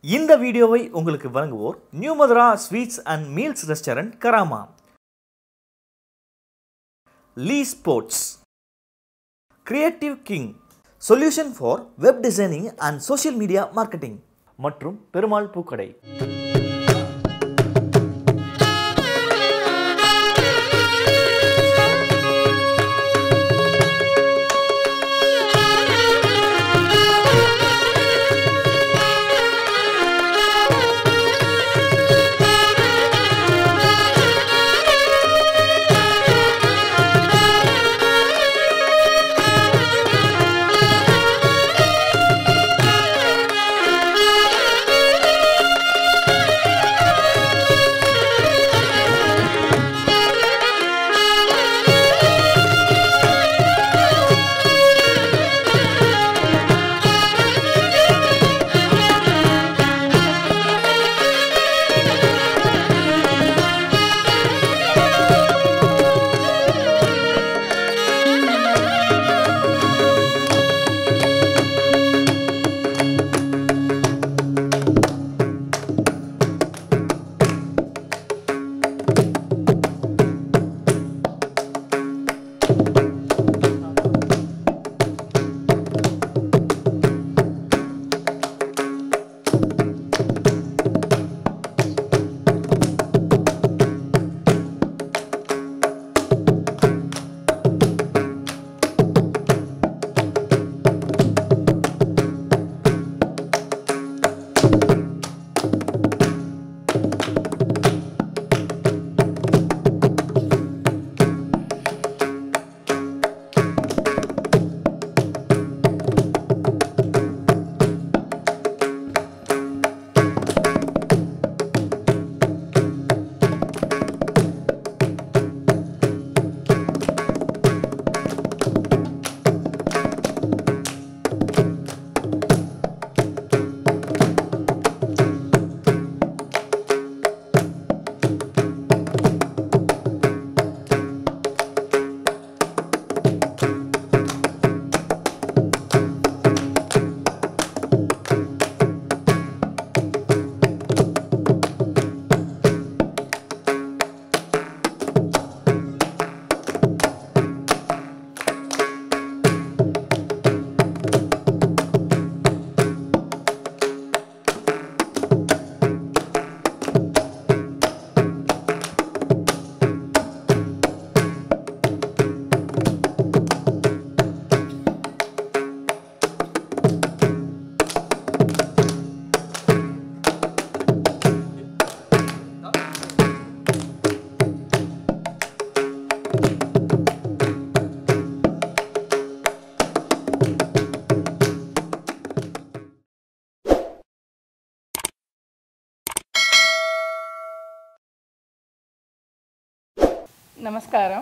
இந்த வீடியோவை உங்களுக்கு வழங்குவோர் new Madhura sweets and meals restaurant Karama Lee sports creative king solution for web designing and social media marketing மற்றும் பெருமாள் பூக்கடை நமஸ்காரம்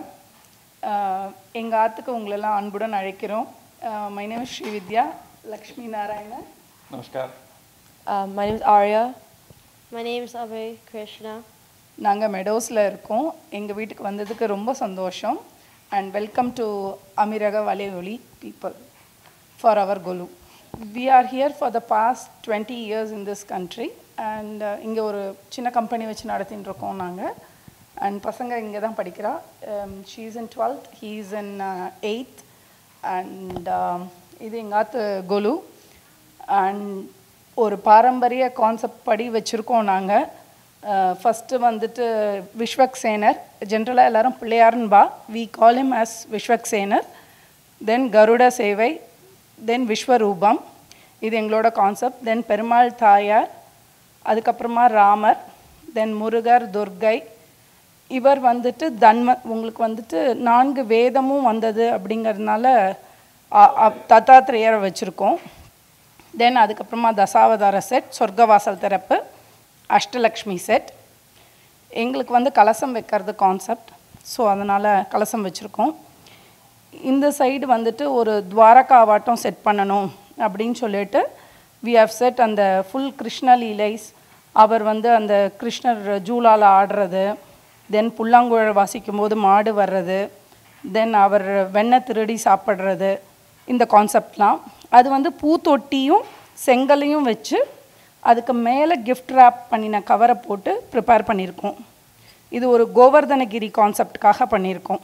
எங்கள் ஆற்றுக்கு உங்களெல்லாம் அன்புடன் அழைக்கிறோம் மை நேம் ஸ்ரீ வித்யா லக்ஷ்மி நாராயணன் नमस्कार Uh, my name is Arya. My name is Abhay Krishna. நாங்கள் மெடோஸில் இருக்கோம் எங்கள் வீட்டுக்கு வந்ததுக்கு ரொம்ப சந்தோஷம் அண்ட் வெல்கம் டு அமிரக வலையொலி people for our Golu we are here for the past twenty years in this country and இங்கே ஒரு சின்ன கம்பெனி வச்சு நடத்தின்னு இருக்கோம் நாங்கள் அண்ட் பசங்க இங்கே தான் படிக்கிறா she is in twelfth he is in eighth and இது எங்கள் ஆத்து கொலு அண்ட் ஒரு பாரம்பரிய கான்செப்ட் படி வச்சுருக்கோம் நாங்கள் ஃபஸ்ட்டு வந்துட்டு விஸ்வக் சேனர் ஜென்ரலாக எல்லாரும் பிள்ளையார்ன்பா we call him as Vishwaksenar then Garuda Seva then விஸ்வரூபம் இது எங்களோட கான்செப்ட் தென் பெருமாள் தாயார் அதுக்கப்புறமா ராமர் தென் முருகர் துர்கை இவர் வந்துட்டு தன்ம உங்களுக்கு வந்துட்டு நான்கு வேதமும் வந்தது அப்படிங்கிறதுனால அ- அ- தத்தாத்திரேயரை வச்சுருக்கோம் தென் அதுக்கப்புறமா தசாவதார செட் சொர்க்கவாசல் திறப்பு அஷ்டலக்ஷ்மி செட் எங்களுக்கு வந்து கலசம் வைக்கிறது கான்செப்ட் ஸோ அதனால் கலசம் வச்சுருக்கோம் இந்த சைடு வந்துட்டு ஒரு துவாரகாவாட்டம் செட் பண்ணணும் அப்படின்னு சொல்லிட்டு வி ஹவ் செட் அந்த ஃபுல் கிருஷ்ண லீலைஸ் அவர் வந்து அந்த கிருஷ்ணர் ஜூலால ஆடுறது தென் புல்லாங்குழல் வாசிக்கும் போது மாடு வர்றது தென் அவர் வெண்ணெய் திருடி சாப்பிட்றது இந்த கான்செப்ட்லாம் அது வந்து பூத்தொட்டியும் செங்கலையும் வச்சு அதுக்கு மேலே gift wrap பண்ணின கவரை போட்டு ப்ரிப்பேர் பண்ணியிருக்கோம் இது ஒரு கோவர்தனகிரி கான்செப்டுக்காக பண்ணியிருக்கோம்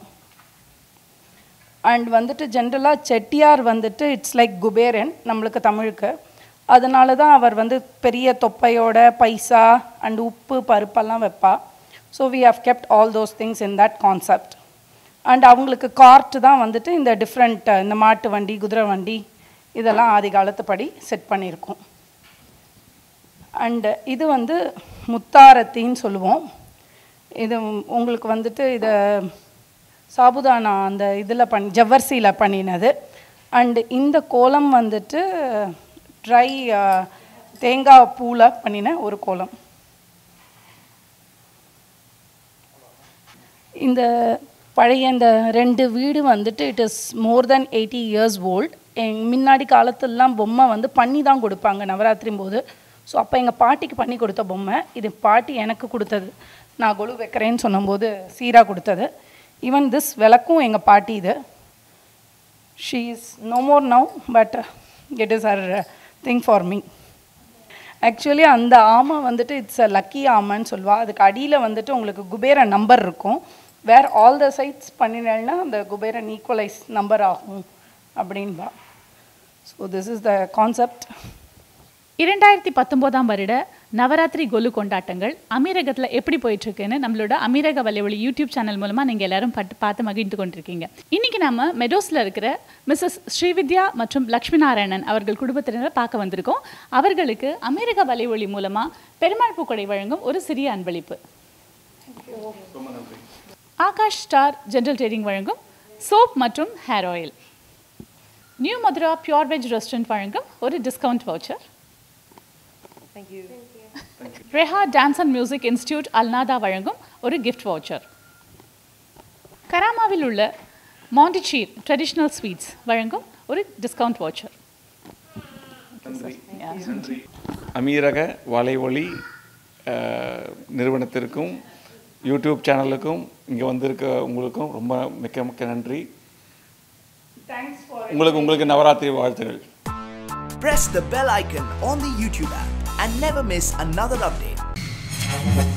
அண்ட் வந்துட்டு ஜென்ரலாக செட்டியார் வந்துட்டு இட்ஸ் லைக் குபேரன் நம்மளுக்கு தமிழுக்கு அதனால தான் அவர் வந்து பெரிய தொப்பையோட பைசா அண்ட் உப்பு பருப்பெல்லாம் வைப்பா so we have kept all those things in that concept and அவங்களுக்கு கார்ட் தான் வந்துட்டு இந்த டிஃப்ரெண்ட் இந்த மாட்டு வண்டி குதிரை வண்டி இதெல்லாம் ஆதி காலத்துப்படி செட் பண்ணியிருக்கோம் அண்டு இது வந்து முத்தாரத்தின்னு சொல்லுவோம் இது உங்களுக்கு வந்துட்டு இதை சாபுதானா அந்த இதில் பண் ஜவ்வரிசியில் பண்ணினது அண்டு இந்த கோலம் வந்துட்டு ட்ரை தேங்காய் பூவில் பண்ணின ஒரு கோலம் இந்த பழைய இந்த ரெண்டு வீடு வந்துட்டு it is more than eighty years old எங் முன்னாடி காலத்துலலாம் பொம்மை வந்து பண்ணி தான் கொடுப்பாங்க நவராத்திரி போது ஸோ அப்போ எங்கள் பாட்டிக்கு பண்ணி கொடுத்த பொம்மை இது பாட்டி எனக்கு கொடுத்தது நான் கொலு வைக்கிறேன்னு சொன்னபோது சீரா கொடுத்தது ஈவன் திஸ் விளக்கும் எங்கள் பாட்டி இது she is no more now but it is her thing for me actually அந்த ஆமை வந்துட்டு இட்ஸ் அ லக்கி ஆமைன்னு சொல்லுவா அதுக்கு அடியில் வந்துட்டு உங்களுக்கு குபேர நம்பர் இருக்கும் வேர் ஆல் த சைட்ஸ் பண்ணினேன்னா அந்த குபேரன் ஈக்குவலைஸ் நம்பர் ஆகும் அப்படின்பா so this is the concept இரண்டாயிரத்தி பத்தொம்போதாம் வருட நவராத்திரி கொலு கொண்டாட்டங்கள் அமீரகத்தில் எப்படி போயிட்டு இருக்குன்னு நம்மளோட அமீரக வலைவழி யூடியூப் சேனல் மூலமாக நீங்கள் எல்லாரும் பட்டு பார்த்து மகிழ்ந்து கொண்டிருக்கீங்க இன்னைக்கு நம்ம மெடோஸில் இருக்கிற மிஸ்ஸஸ் ஸ்ரீவித்யா மற்றும் லக்ஷ்மி நாராயணன் அவர்கள் குடும்பத்தினரை பார்க்க வந்திருக்கோம் அவர்களுக்கு அமீரக வலைவழி மூலமாக பெருமாள் பூக்கொடை வழங்கும் ஒரு சிறிய அன்பளிப்பு ஆகாஷ் ஸ்டார் ஜென்ரல் ட்ரேடிங் வழங்கும் சோப் மற்றும் hair oil new Madhura pure veg restaurant வழங்கும் ஒரு discount voucher Reha dance and music institute Alnada வழங்கும் ஒரு கிஃப்ட் வவுச்சர் கராமாவில் உள்ள மாண்டிச்சீர் ட்ரெடிஷ்னல் ஸ்வீட்ஸ் வழங்கும் ஒரு டிஸ்கவுண்ட் வவுச்சர் அமீரக வலைவொலி அஹ், நிறுவனத்திற்கும் யூடியூப் சேனலுக்கும் இங்கே வந்திருக்க உங்களுக்கும் ரொம்ப மிக்க மிக்க நன்றி உங்களுக்கு உங்களுக்கு நவராத்திரி வாழ்த்துகள் Press the bell icon on the YouTube app and never miss another update.